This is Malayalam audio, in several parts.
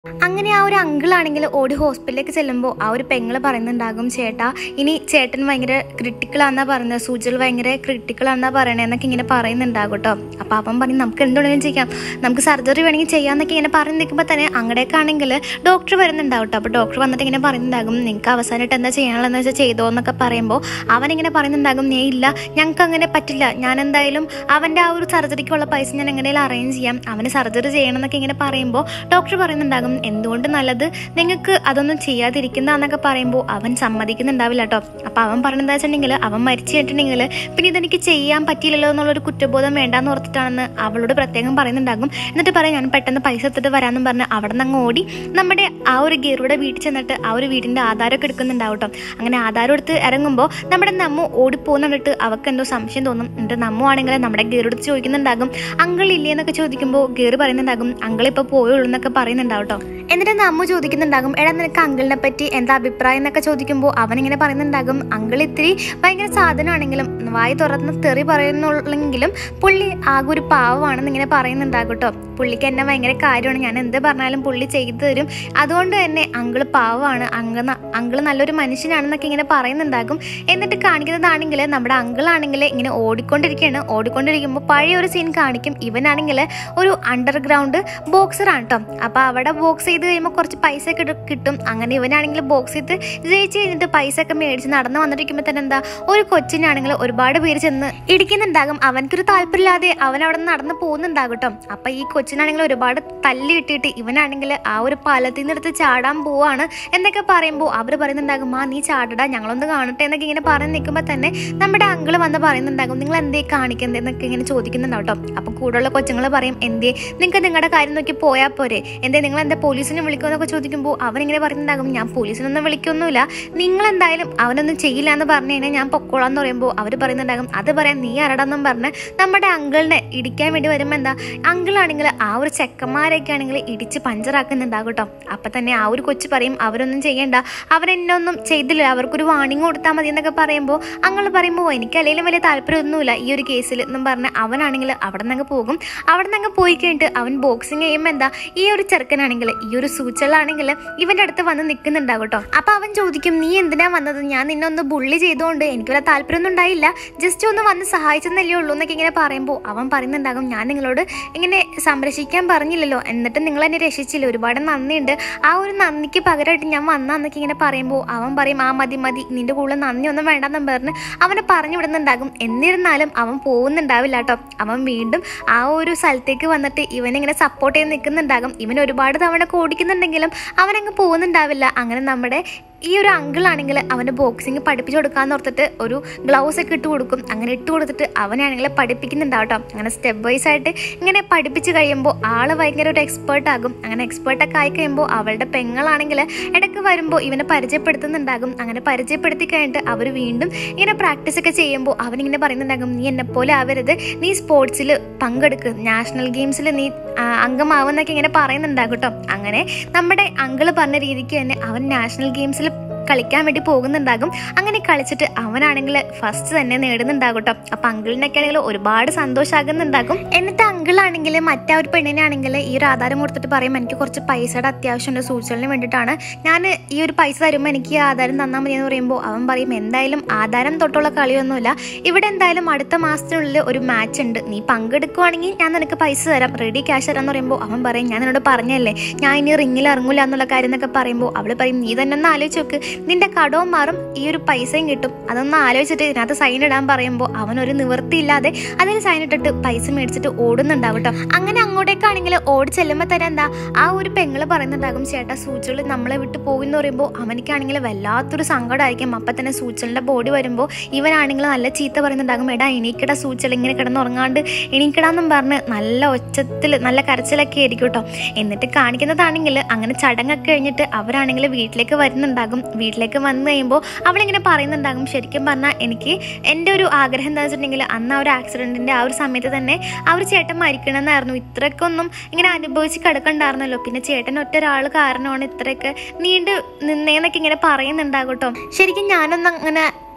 അങ്ങനെ ആ ഒരു അങ്കിളാണെങ്കിൽ ഓടി ഹോസ്പിറ്റലിലേക്ക് ചെല്ലുമ്പോൾ ആ ഒരു പെങ്ങള് പറയുന്നുണ്ടാകും ചേട്ടാ ഇനി ചേട്ടൻ ഭയങ്കര ക്രിട്ടിക്കലാന്നാ പറയുന്നത് സൂചികൾ ഭയങ്കര ക്രിട്ടിക്കലാന്നാ പറയണേ എന്നൊക്കെ ഇങ്ങനെ പറയുന്നുണ്ടാകും കേട്ടോ അപ്പോൾ അപ്പം പറയും നമുക്ക് എന്തുകൊണ്ടെങ്കിലും ചെയ്യാം നമുക്ക് സർജറി വേണമെങ്കിൽ ചെയ്യാമെന്നൊക്കെ ഇങ്ങനെ പറഞ്ഞ് നിൽക്കുമ്പോൾ തന്നെ അങ്ങടേക്കാണെങ്കിൽ ഡോക്ടർ വരുന്നുണ്ടാവും കേട്ടോ അപ്പോൾ ഡോക്ടർ വന്നിട്ട് ഇങ്ങനെ പറയുന്നുണ്ടാകും നിങ്ങൾക്ക് അവസാനമായിട്ട് എന്താ ചെയ്യാനുള്ളതെന്ന് വെച്ചാൽ ചെയ്തോ എന്നൊക്കെ പറയുമ്പോൾ അവനിങ്ങനെ പറയുന്നുണ്ടാകും നീ ഇല്ല ഞങ്ങൾക്ക് അങ്ങനെ പറ്റില്ല ഞാൻ എന്തായാലും അവൻ്റെ ആ ഒരു സർജറിക്കുള്ള പൈസ ഞാൻ എങ്ങനെയാലും അറേഞ്ച് ചെയ്യാം അവന് സർജറി ചെയ്യണം എന്നൊക്കെ ഇങ്ങനെ പറയുമ്പോൾ ഡോക്ടർ പറയുന്നുണ്ടാകും എന്തുകൊണ്ട് നല്ലത് നിങ്ങൾക്ക് അതൊന്നും ചെയ്യാതിരിക്കുന്നതാന്നൊക്കെ പറയുമ്പോൾ അവൻ സമ്മതിക്കുന്നുണ്ടാവില്ല കേട്ടോ അപ്പോൾ അവൻ പറഞ്ഞെന്താ വെച്ചിട്ടുണ്ടെങ്കിൽ അവൻ മരിച്ചു കഴിഞ്ഞിട്ടുണ്ടെങ്കിൽ പിന്നെ ഇതെനിക്ക് ചെയ്യാൻ പറ്റിയില്ലല്ലോ എന്നുള്ളൊരു കുറ്റബോധം വേണ്ടാന്ന് ഓർത്തിട്ടാണെന്ന് അവളോട് പ്രത്യേകം പറയുന്നുണ്ടാകും എന്നിട്ട് പറയും ഞാൻ പെട്ടെന്ന് പൈസ എടുത്തിട്ട് വരാമെന്നും പറഞ്ഞ് അവിടെ നിന്ന് അങ്ങ് ഓടി നമ്മുടെ ആ ഒരു ഗീറുടെ വീട്ടിൽ ചെന്നിട്ട് ആ ഒരു വീടിൻ്റെ ആധാരമൊക്കെ എടുക്കുന്നുണ്ടാവും കേട്ടോ അങ്ങനെ ആധാരം എടുത്ത് ഇറങ്ങുമ്പോൾ നമ്മുടെ നമ്മു ഓടിപ്പോകുന്ന കണ്ടിട്ട് അവൾക്ക് എന്തോ സംശയം തോന്നും എന്നിട്ട് നമ്മു ആണെങ്കിൽ നമ്മുടെ ഗീറോട് ചോദിക്കുന്നുണ്ടാകും അങ്കിൾ ഇല്ലേ എന്നൊക്കെ ചോദിക്കുമ്പോൾ ഗീറ് പറയുന്നുണ്ടാകും അങ്കിൾ ഇപ്പോൾ പോയുള്ളൂ എന്നൊക്കെ പറയുന്നുണ്ടാവും കേട്ടോ എന്നിട്ട് നമ്മു ചോദിക്കുന്നുണ്ടാകും എടാ നിനക്ക് അങ്കിളിനെ പറ്റി എന്താ അഭിപ്രായം എന്നൊക്കെ ചോദിക്കുമ്പോൾ അവനിങ്ങനെ പറയുന്നുണ്ടാകും അങ്കിൾ ഇത്തിരി ഭയങ്കര സാധനമാണെങ്കിലും വായി തുറന്ന് തെറി പറയുന്നുള്ളെങ്കിലും പുള്ളി ആകെ ഒരു പാവമാണെന്ന് ഇങ്ങനെ പറയുന്നുണ്ടാകും കേട്ടോ പുള്ളിക്ക് എന്നെ ഭയങ്കര കാര്യമാണ് ഞാൻ എന്ത് പറഞ്ഞാലും പുള്ളി ചെയ്തു തരും അതുകൊണ്ട് തന്നെ അങ്കിള് പാവമാണ് അങ്ക അങ്കിള് നല്ലൊരു മനുഷ്യനാണെന്നൊക്കെ ഇങ്ങനെ പറയുന്നുണ്ടാകും എന്നിട്ട് കാണിക്കുന്നതാണെങ്കിൽ നമ്മുടെ അങ്കിളാണെങ്കിൽ ഇങ്ങനെ ഓടിക്കൊണ്ടിരിക്കുകയാണ് ഓടിക്കൊണ്ടിരിക്കുമ്പോൾ പഴയ ഒരു സീൻ കാണിക്കും ഇവനാണെങ്കിൽ ഒരു അണ്ടർഗ്രൗണ്ട് ബോക്സറാണ് കേട്ടോ അപ്പോൾ അവിടെ ബോക്സ് ചെയ്ത് കഴിയുമ്പോൾ കുറച്ച് പൈസ ഒക്കെ ഇട- കിട്ടും അങ്ങനെ ഇവനാണെങ്കിൽ ബോക്സ് ചെയ്ത് ജയിച്ച് കഴിഞ്ഞിട്ട് പൈസ ഒക്കെ മേടിച്ച് നടന്ന് വന്നിരിക്കുമ്പോൾ തന്നെ എന്താ ഒരു കൊച്ചിനാണെങ്കിൽ ഒരുപാട് പേര് ചെന്ന് ഇടിക്കുന്നുണ്ടാകും അവനക്കൊരു താല്പര്യമില്ലാതെ അവൻ അവിടെ നിന്ന് നടന്ന് പോകുന്നുണ്ടാകും കേട്ടോ അപ്പം ഈ കൊച്ചിനാണെങ്കിൽ ഒരുപാട് തല്ലി കിട്ടിയിട്ട് ഇവനാണെങ്കിൽ ആ ഒരു പാലത്തിൽ നിന്ന് എടുത്ത് ചാടാൻ പോവാണ് എന്നൊക്കെ പറയുമ്പോൾ അവർ പറയുന്നുണ്ടാകും ആ നീ ചാടടാ ഞങ്ങളൊന്ന് കാണട്ടെ എന്നൊക്കെ ഇങ്ങനെ പറഞ്ഞ് നിൽക്കുമ്പോൾ തന്നെ നമ്മുടെ അങ്കിള് വന്ന് പറയുന്നുണ്ടാകും നിങ്ങൾ എന്തേ കാണിക്കുന്നത് എന്നൊക്കെ ഇങ്ങനെ ചോദിക്കുന്നുണ്ടാവും കേട്ടോ അപ്പോൾ കൂടെയുള്ള കൊച്ചുങ്ങൾ പറയും എന്തേ നിങ്ങൾക്ക് നിങ്ങളുടെ കാര്യം നോക്കി പോയാൽ പോരെ എന്തേ നിങ്ങൾ എന്താ പോലീസിനെ വിളിക്കുമെന്നൊക്കെ ചോദിക്കുമ്പോൾ അവനിങ്ങനെ പറയുന്നുണ്ടാകും ഞാൻ പോലീസിനൊന്നും വിളിക്കൊന്നുമില്ല നിങ്ങൾ എന്തായാലും അവനൊന്നും ചെയ്യില്ല എന്ന് പറഞ്ഞു കഴിഞ്ഞാൽ ഞാൻ പൊക്കോളാം എന്ന് പറയുമ്പോൾ അവർ പറയുന്നുണ്ടാകും അത് പറയാൻ നീ ആരടാന്നും പറഞ്ഞ് നമ്മുടെ അങ്കിളിനെ ഇടിക്കാൻ വേണ്ടി വരുമ്പോൾ എന്താ അങ്കിളാണെങ്കിൽ ആ ഒരു ചെക്കന്മാരൊക്കെ ആണെങ്കിൽ ഇടിച്ച് പഞ്ചറാക്കുന്നുണ്ടാകും കേട്ടോ അപ്പം തന്നെ ആ ഒരു കൊച്ചു പറയും അവരൊന്നും ചെയ്യണ്ട അവരെന്നെ ഒന്നും ചെയ്തില്ല അവർക്കൊരു വാണിംഗ് കൊടുത്താൽ മതി എന്നൊക്കെ പറയുമ്പോൾ അങ്ങൾ പറയുമ്പോൾ എനിക്ക് അല്ലെങ്കിലും വലിയ താല്പര്യമൊന്നുമില്ല ഈ ഒരു കേസിൽ എന്നും പറഞ്ഞ് അവനാണെങ്കിൽ അവിടെ നിന്ന് പോകും അവിടെ നിന്ന് പോയി കഴിഞ്ഞിട്ട് അവൻ ബോക്സിങ് ചെയ്യുമ്പോൾ എന്താ ഈ ഒരു ചെറുക്കനാണെങ്കിൽ ഈ ഒരു സൂച്ചലാണെങ്കിൽ ഇവൻ്റെ അടുത്ത് വന്ന് നിൽക്കുന്നുണ്ടാകും കേട്ടോ അപ്പോൾ അവൻ ചോദിക്കും നീ എന്തിനാ വന്നത് ഞാൻ നിന്നെ ഒന്ന് ബുള്ളി ചെയ്തുകൊണ്ട് എനിക്ക് വല്ല താല്പര്യമൊന്നും ഉണ്ടായില്ല ജസ്റ്റ് ഒന്ന് വന്ന് സഹായിച്ചെന്നല്ലേ ഉള്ളൂ എന്നൊക്കെ ഇങ്ങനെ പറയുമ്പോൾ അവൻ പറയുന്നുണ്ടാകും ഞാൻ നിങ്ങളോട് ഇങ്ങനെ സംരക്ഷിക്കാൻ പറഞ്ഞില്ലല്ലോ എന്നിട്ട് നിങ്ങൾ എന്നെ രക്ഷിച്ചില്ല ഒരുപാട് നന്ദിയുണ്ട് ആ ഒരു നന്ദിക്ക് പകരമായിട്ട് ഞാൻ വന്നാന്നൊക്കെ ഇങ്ങനെ പറയുമ്പോൾ അവൻ പറയും ആ മതി മതി നിന്റെ കൂടുതൽ നന്ദി ഒന്നും വേണ്ടെന്നും പറഞ്ഞ് അവനെ പറഞ്ഞു വിടുന്നുണ്ടാകും എന്നിരുന്നാലും അവൻ പോകുന്നുണ്ടാവില്ല കേട്ടോ അവൻ വീണ്ടും ആ ഒരു സ്ഥലത്തേക്ക് വന്നിട്ട് ഇവനിങ്ങനെ സപ്പോർട്ട് ചെയ്ത് നിൽക്കുന്നുണ്ടാകും ഇവൻ ഒരുപാട് തവണ ഓടിക്കുന്നുണ്ടെങ്കിലും അവനങ്ങ് പോകുന്നുണ്ടാവില്ല അങ്ങനെ നമ്മുടെ ഈ ഒരു അങ്കിളാണെങ്കിൽ അവന് ബോക്സിങ് പഠിപ്പിച്ചു കൊടുക്കാന്ന് ഓർത്തിട്ട് ഒരു ഗ്ലൗസ് ഒക്കെ ഇട്ട് കൊടുക്കും അങ്ങനെ ഇട്ട് കൊടുത്തിട്ട് അവനാണെങ്കിൽ പഠിപ്പിക്കുന്നുണ്ടാവും കേട്ടോ അങ്ങനെ സ്റ്റെപ്പ് വൈസ് ആയിട്ട് ഇങ്ങനെ പഠിപ്പിച്ച് കഴിയുമ്പോൾ ആള് ഭയങ്കര ഒരു എക്സ്പേർട്ട് ആകും അങ്ങനെ എക്സ്പേർട്ടൊക്കെ ആയി കഴിയുമ്പോൾ അവളുടെ പെങ്ങളാണെങ്കിൽ ഇടയ്ക്ക് വരുമ്പോൾ ഇവനെ പരിചയപ്പെടുത്തുന്നുണ്ടാകും അങ്ങനെ പരിചയപ്പെടുത്തി കഴിഞ്ഞിട്ട് അവർ വീണ്ടും ഇങ്ങനെ പ്രാക്ടീസ് ഒക്കെ ചെയ്യുമ്പോൾ അവനിങ്ങനെ പറയുന്നുണ്ടാകും നീ എന്നെ പോലെ ആവരുത് നീ സ്പോർട്സിൽ പങ്കെടുക്ക് നാഷണൽ ഗെയിംസിൽ നീ ആ, അംഗമാവുന്നൊക്കെ ഇങ്ങനെ പറയുന്നുണ്ടാകും കേട്ടോ അങ്ങനെ നമ്മുടെ അങ്കിള് പറഞ്ഞ രീതിക്ക് തന്നെ അവൻ നാഷണൽ ഗെയിംസിൽ കളിക്കാൻ വേണ്ടി പോകുന്നുണ്ടാകും അങ്ങനെ കളിച്ചിട്ട് അവനാണെങ്കിൽ ഫസ്റ്റ് തന്നെ നേടുന്നുണ്ടാകും കേട്ടോ അപ്പം അങ്കിളിനൊക്കെ ആണെങ്കിൽ ഒരുപാട് സന്തോഷമാകുന്നുണ്ടാകും എന്നിട്ട് അങ്കിളാണെങ്കിൽ മറ്റേ ഒരു പെണ്ണിനാണെങ്കിൽ ഈ ഒരു ആധാരം കൊടുത്തിട്ട് പറയും എനിക്ക് കുറച്ച് പൈസയുടെ അത്യാവശ്യമുണ്ട് സൂചനത്തിന് വേണ്ടിയിട്ടാണ് ഞാൻ ഈ ഒരു പൈസ തരുമ്പോൾ എനിക്ക് ഈ ആധാരം തന്നാൽ മതി എന്ന് പറയുമ്പോൾ അവൻ പറയും എന്തായാലും ആധാരം തൊട്ടുള്ള കളിയൊന്നുമില്ല ഇവിടെ എന്തായാലും അടുത്ത മാസത്തിനുള്ളിൽ ഒരു മാച്ച് ഉണ്ട് നീ പങ്കെടുക്കുവാണെങ്കിൽ ഞാൻ നിനക്ക് പൈസ തരാം റെഡി ക്യാഷ് തരാം എന്ന് പറയുമ്പോൾ അവൻ പറയും ഞാൻ നിന്നോട് പറഞ്ഞല്ലേ ഞാൻ ഇനി റിങ്ങിൽ ഇറങ്ങൂല എന്നുള്ള കാര്യം എന്നൊക്കെ പറയുമ്പോൾ അവൾ പറയും നീ തന്നെ ഒന്ന് ആലോചിച്ച് നോക്ക് നിന്റെ കടവും മാറും ഈ ഒരു പൈസയും കിട്ടും അതൊന്ന് ആലോചിച്ചിട്ട് ഇതിനകത്ത് സൈൻ ഇടാൻ പറയുമ്പോൾ അവനൊരു നിവൃത്തിയില്ലാതെ അതിൽ സൈൻ ഇട്ടിട്ട് പൈസ മേടിച്ചിട്ട് ഓടുന്നുണ്ടാവും കേട്ടോ അങ്ങനെ അങ്ങോട്ടേക്കാണെങ്കിൽ ഓടി ചെല്ലുമ്പോൾ തന്നെ എന്താ ആ ഒരു പെങ്ങള് പറയുന്നുണ്ടാകും ചേട്ടാ സൂചകൾ നമ്മളെ വിട്ട് പോകുമെന്ന് പറയുമ്പോൾ അവനിക്കാണെങ്കിൽ വല്ലാത്തൊരു സങ്കടമായിരിക്കും അപ്പം തന്നെ സൂചലിൻ്റെ ബോഡി വരുമ്പോൾ ഇവനാണെങ്കിൽ നല്ല ചീത്ത പറയുന്നുണ്ടാകും എടാ എണീക്കട സൂചൽ ഇങ്ങനെ കിടന്നുറങ്ങാണ്ട് എണീക്കടാന്നും പറഞ്ഞ് നല്ല ഒച്ചത്തിൽ നല്ല കരച്ചിലൊക്കെ ആയിരിക്കും കേട്ടോ എന്നിട്ട് കാണിക്കുന്നതാണെങ്കിൽ അങ്ങനെ ചടങ്ങൊക്കെ കഴിഞ്ഞിട്ട് അവരാണെങ്കിൽ വീട്ടിലേക്ക് വരുന്നുണ്ടാകും വീട്ടിലേക്ക് വന്നു കഴിയുമ്പോൾ അവളിങ്ങനെ പറയുന്നുണ്ടാകും ശരിക്കും പറഞ്ഞാൽ എനിക്ക് എൻ്റെ ഒരു ആഗ്രഹം എന്താണെന്ന് വെച്ചിട്ടുണ്ടെങ്കിൽ അന്ന് ആ ഒരു ആക്സിഡൻറ്റിൻ്റെ ആ ഒരു സമയത്ത് തന്നെ ആ ഒരു ചേട്ടൻ മരിക്കണമെന്നായിരുന്നു ഇത്രയ്ക്കൊന്നും ഇങ്ങനെ അനുഭവിച്ച് കിടക്കണ്ടായിരുന്നല്ലോ പിന്നെ ചേട്ടൻ ഒറ്റ ഒരാൾ കാരണമാണ് ഇത്രയൊക്കെ നീണ്ട് നിന്നേന്നൊക്കെ ഇങ്ങനെ പറയുന്നുണ്ടാകും കേട്ടോ ശരിക്കും ഞാനൊന്നും അങ്ങനെ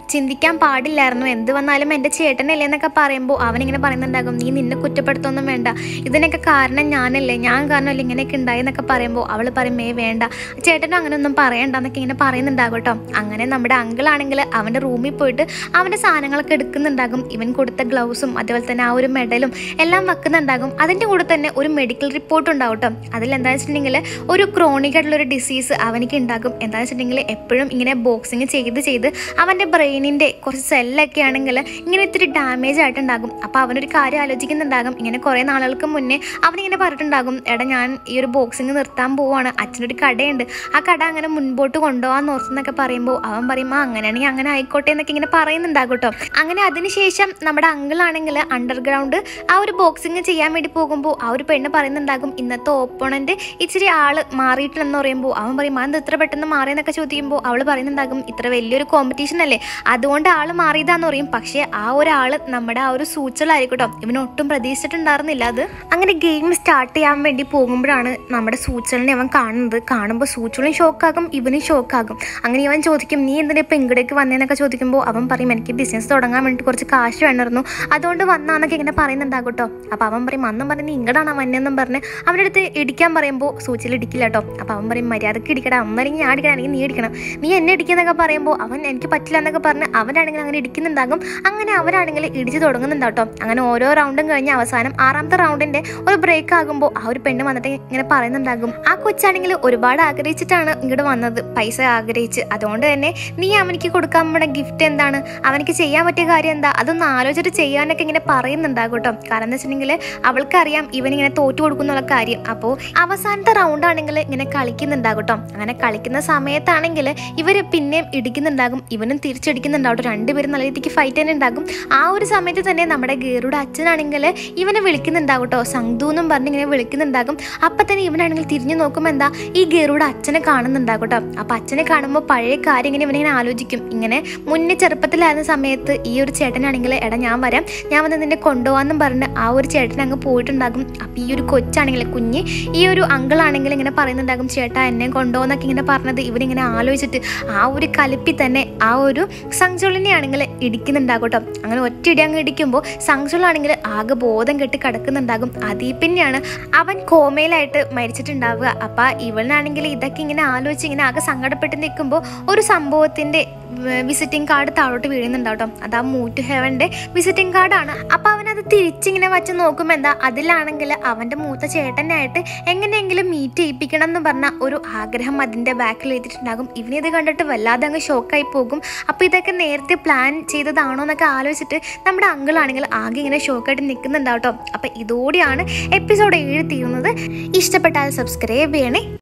ചിന്തിക്കാൻ പാടില്ലായിരുന്നു എന്ത് വന്നാലും എൻ്റെ ചേട്ടനല്ലേ എന്നൊക്കെ പറയുമ്പോൾ അവനിങ്ങനെ പറയുന്നുണ്ടാകും നീ നിന്നെ കുറ്റപ്പെടുത്തൊന്നും വേണ്ട ഇതിനൊക്കെ കാരണം ഞാനല്ലേ ഞാൻ കാരണമല്ലേ ഇങ്ങനെയൊക്കെ ഉണ്ടായി എന്നൊക്കെ പറയുമ്പോൾ അവൾ പറയും ഏ വേണ്ട ചേട്ടനും അങ്ങനെ ഒന്നും പറയണ്ട എന്നൊക്കെ ഇങ്ങനെ പറയുന്നുണ്ടാകും കേട്ടോ അങ്ങനെ നമ്മുടെ അങ്കിളാണെങ്കിൽ അവൻ്റെ റൂമിൽ പോയിട്ട് അവൻ്റെ സാധനങ്ങളൊക്കെ എടുക്കുന്നുണ്ടാകും ഇവൻ കൊടുത്ത ഗ്ലൗസും അതുപോലെ തന്നെ ആ ഒരു മെഡലും എല്ലാം വെക്കുന്നുണ്ടാകും അതിൻ്റെ കൂടെ തന്നെ ഒരു മെഡിക്കൽ റിപ്പോർട്ട് ഉണ്ടാവും കേട്ടോ അതിലെന്താ വെച്ചിട്ടുണ്ടെങ്കിൽ ഒരു ക്രോണിക് ആയിട്ടുള്ള ഒരു ഡിസീസ് അവനിക്ക് ഉണ്ടാകും എന്താ വെച്ചിട്ടുണ്ടെങ്കിൽ എപ്പോഴും ഇങ്ങനെ ബോക്സിങ് ചെയ്ത് ചെയ്ത് അവൻ്റെ ബ്രെയിനിൻ്റെ കുറച്ച് സെല്ലൊക്കെ ആണെങ്കിൽ ഇങ്ങനെ ഇത്തിരി ഡാമേജ് ആയിട്ടുണ്ടാകും അപ്പോൾ അവനൊരു കാര്യം ആലോചിക്കുന്നുണ്ടാകും ഇങ്ങനെ കുറേ നാളുകൾക്ക് മുന്നേ അവനിങ്ങനെ പറഞ്ഞിട്ടുണ്ടാകും എടാ ഞാൻ ഈ ഒരു ബോക്സിങ് നിർത്താൻ പോവാണ് അച്ഛനൊരു കടയുണ്ട് ആ കട അങ്ങനെ മുൻപോട്ട് കൊണ്ടുപോകാൻ ഓർത്തെന്നൊക്കെ പറയുമ്പോൾ അവൻ പറയും ആ അങ്ങനെയാണെങ്കിൽ അങ്ങനെ ആയിക്കോട്ടെ എന്നൊക്കെ ഇങ്ങനെ പറയുന്നുണ്ടാകും കേട്ടോ അങ്ങനെ അതിനുശേഷം നമ്മുടെ അങ്കിളാണെങ്കിൽ അണ്ടർഗ്രൗണ്ട് ആ ഒരു ബോക്സിങ് ചെയ്യാൻ വേണ്ടി പോകുമ്പോൾ ആ ഒരു പെണ്ണ് പറയുന്നുണ്ടാകും ഇന്നത്തെ ഓപ്പോണന്റ് ഇച്ചിരി ആള് മാറിയിട്ടില്ലെന്ന് പറയുമ്പോൾ അവൻ പറയും അത് ഇത്ര പെട്ടെന്ന് മാറിയെന്നൊക്കെ ചോദിക്കുമ്പോൾ അവൾ പറയുന്നുണ്ടാകും ഇത്ര വലിയൊരു കോമ്പറ്റീഷൻ അല്ലേ അതുകൊണ്ട് ആള് മാറിയതാന്ന് പറയും പക്ഷേ ആ ഒരാള് നമ്മുടെ ആ ഒരു സൂച്ചലായിരിക്കും കേട്ടോ ഇവന് ഒട്ടും പ്രതീക്ഷിച്ചിട്ടുണ്ടായിരുന്നില്ല അത് അങ്ങനെ ഗെയിം സ്റ്റാർട്ട് ചെയ്യാൻ വേണ്ടി പോകുമ്പോഴാണ് നമ്മുടെ സൂച്ചലിനെ അവൻ കാണുന്നത് കാണുമ്പോൾ സൂച്ചലും ഷോക്കാകും ഇവനും ഷോക്കാകും അങ്ങനെ ഇവൻ ചോദിക്കും നീ എന്തിനാ ഇപ്പം ഇങ്ങടേക്ക് വന്നേന്നൊക്കെ ചോദിക്കുമ്പോൾ അവൻ പറയും എനിക്ക് ബിസിനസ് തുടങ്ങാൻ വേണ്ടി കുറച്ച് കാശ് വേണമായിരുന്നു അതുകൊണ്ട് വന്നാന്നൊക്കെ ഇങ്ങനെ പറയുന്നുണ്ടാകും കേട്ടോ അപ്പോൾ അവൻ പറയും അന്നും പറഞ്ഞ് നീ ഇങ്ങടാണ് വന്നതെന്നും പറഞ്ഞ് അവൻ്റെ അടുത്ത് ഇടിക്കാൻ പറയുമ്പോൾ സൂച്ചിൽ ഇടിക്കില്ല കേട്ടോ അപ്പോൾ അവൻ പറയും മര്യാദക്ക് ഇടിക്കടാ ഒന്നല്ലെങ്കിൽ ഞാൻ ഇടിക്കണം അല്ലെങ്കിൽ നീ ഇടിക്കണം നീ എന്നെ ഇടിക്കുന്നൊക്കെ പറയുമ്പോൾ അവൻ എനിക്ക് പറ്റില്ല എന്നൊക്കെ പറഞ്ഞ് അവനാണെങ്കിൽ അങ്ങനെ ഇടിക്കുന്നുണ്ടാകും അങ്ങനെ അവരാണെങ്കിൽ ഇടിച്ച് തുടങ്ങുന്നുണ്ടാവും കേട്ടോ അങ്ങനെ ഓരോ റൗണ്ടും കഴിഞ്ഞ് അവസാനം ആറാമത്തെ റൗണ്ടിൻ്റെ ഒരു ബ്രേക്ക് ആകുമ്പോൾ ആ ഒരു പെണ്ണ് വന്നിട്ട് ഇങ്ങനെ പറയുന്നുണ്ടാകും ആ കൊച്ചാണെങ്കിൽ ഒരുപാട് ആഗ്രഹിച്ചിട്ടാണ് ഇങ്ങോട്ട് വന്നത് പൈസ ആഗ്രഹിച്ച് അതുകൊണ്ട് തന്നെ നീ അവനിക്ക് കൊടുക്കാൻ പോണ ഗിഫ്റ്റ് എന്താണ് അവനിക്ക് ചെയ്യാൻ പറ്റിയ കാര്യം എന്താ അതൊന്ന് ആലോചിച്ചിട്ട് ചെയ്യാനൊക്കെ ഇങ്ങനെ പറയുന്നുണ്ടാകും കേട്ടോ കാരണം എന്ന് വെച്ചിട്ടുണ്ടെങ്കിൽ അവൾക്കറിയാം ഇവനിങ്ങനെ തോറ്റു കൊടുക്കുന്നുള്ള കാര്യം അപ്പോൾ അവസാനത്തെ റൗണ്ട് ആണെങ്കിൽ ഇങ്ങനെ കളിക്കുന്നുണ്ടാകും കേട്ടോ അങ്ങനെ കളിക്കുന്ന സമയത്താണെങ്കിൽ ഇവർ പിന്നെയും ഇടിക്കുന്നുണ്ടാകും ഇവനും തിരിച്ചടിക്കുന്നുണ്ടാവും കേട്ടോ രണ്ടുപേരും നല്ല രീതിക്ക് ഫൈറ്റ് തന്നെ ഉണ്ടാകും ആ ഒരു സമയത്ത് തന്നെ നമ്മുടെ ഗേറുടെ അച്ഛനാണെങ്കിൽ ഇവനെ വിളിക്കുന്നുണ്ടാകും കേട്ടോ സംതു എന്നും പറഞ്ഞ് ഇങ്ങനെ വിളിക്കുന്നുണ്ടാകും അപ്പം തന്നെ ഇവനാണെങ്കിൽ തിരിഞ്ഞു നോക്കുമ്പോൾ എന്താ ഈ ഗേറുടെ അച്ഛനെ കാണുന്നുണ്ടാകും കേട്ടോ അപ്പം അച്ഛനെ കാണുമ്പോൾ പഴയ കാര്യം ഇങ്ങനെ ഇവനിങ്ങനെ ആലോചിക്കും ഇങ്ങനെ മുന്നേ ചെറുപ്പത്തിലായിരുന്ന സമയത്ത് ഈ ഒരു ചേട്ടനാണെങ്കിൽ എടാ ഞാൻ വരാം ഞാൻ വന്ന് നിന്നെ കൊണ്ടുപോകാമെന്നും പറഞ്ഞ് ആ ഒരു ചേട്ടൻ അങ്ങ് പോയിട്ടുണ്ടാകും അപ്പം ഈ ഒരു കൊച്ചാണെങ്കിൽ കുഞ്ഞ് ഈ ഒരു അങ്കിളാണെങ്കിൽ ഇങ്ങനെ പറയുന്നുണ്ടാകും ചേട്ടാ എന്നെ കൊണ്ടുപോകുന്നൊക്കെ ഇങ്ങനെ പറഞ്ഞത് ഇവരിങ്ങനെ ആലോചിച്ചിട്ട് ആ ഒരു കലിപ്പി തന്നെ ആ ഒരു സംജുളിനെയാണെങ്കിൽ ഇടിക്കുന്നുണ്ടാകും കേട്ടോ അങ്ങനെ ഒറ്റ ഇടി അങ്ങ് ഇടിക്കുമ്പോൾ സംജുളാണെങ്കിൽ ആകെ ബോധം കെട്ടി കിടക്കുന്നുണ്ടാകും അതിൽ പിന്നെയാണ് അവൻ കോമയിലായിട്ട് മരിച്ചിട്ടുണ്ടാവുക അപ്പം ഇവനാണെങ്കിൽ ഇതൊക്കെ ഇങ്ങനെ ആലോചിച്ച് ഇങ്ങനെ ആകെ സങ്കടപ്പെട്ട് നിൽക്കുമ്പോൾ ഒരു സംഭവത്തിൻ്റെ വിസിറ്റിംഗ് കാർഡ് താഴോട്ട് വീഴുന്നുണ്ടാവും കേട്ടോ അത് ആ മൂറ്റ് ഹെവൻ്റെ വിസിറ്റിംഗ് കാർഡാണ് അപ്പം അവനത് തിരിച്ചിങ്ങനെ വച്ച് നോക്കുമ്പോൾ എന്താ അതിലാണെങ്കിൽ അവൻ്റെ മൂത്ത ചേട്ടനായിട്ട് എങ്ങനെയെങ്കിലും മീറ്റ് ചെയ്യിപ്പിക്കണം എന്ന് പറഞ്ഞ ഒരു ആഗ്രഹം അതിൻ്റെ ബാക്കിൽ എഴുതിയിട്ടുണ്ടാകും ഇവനിത് കണ്ടിട്ട് വല്ലാതെ അങ്ങ് ഷോക്കായി പോകും അപ്പോൾ ഇതൊക്കെ നേരത്തെ പ്ലാൻ ചെയ്തതാണോ എന്നൊക്കെ ആലോചിച്ചിട്ട് നമ്മുടെ അങ്കിളാണെങ്കിൽ ആകെ ഇങ്ങനെ ഷോക്കായിട്ട് നിൽക്കുന്നുണ്ടാവും കേട്ടോ അപ്പം ഇതോടെയാണ് എപ്പിസോഡ് ഏഴ് തീരുന്നത് ഇഷ്ടപ്പെട്ടാൽ സബ്സ്ക്രൈബ് ചെയ്യണേ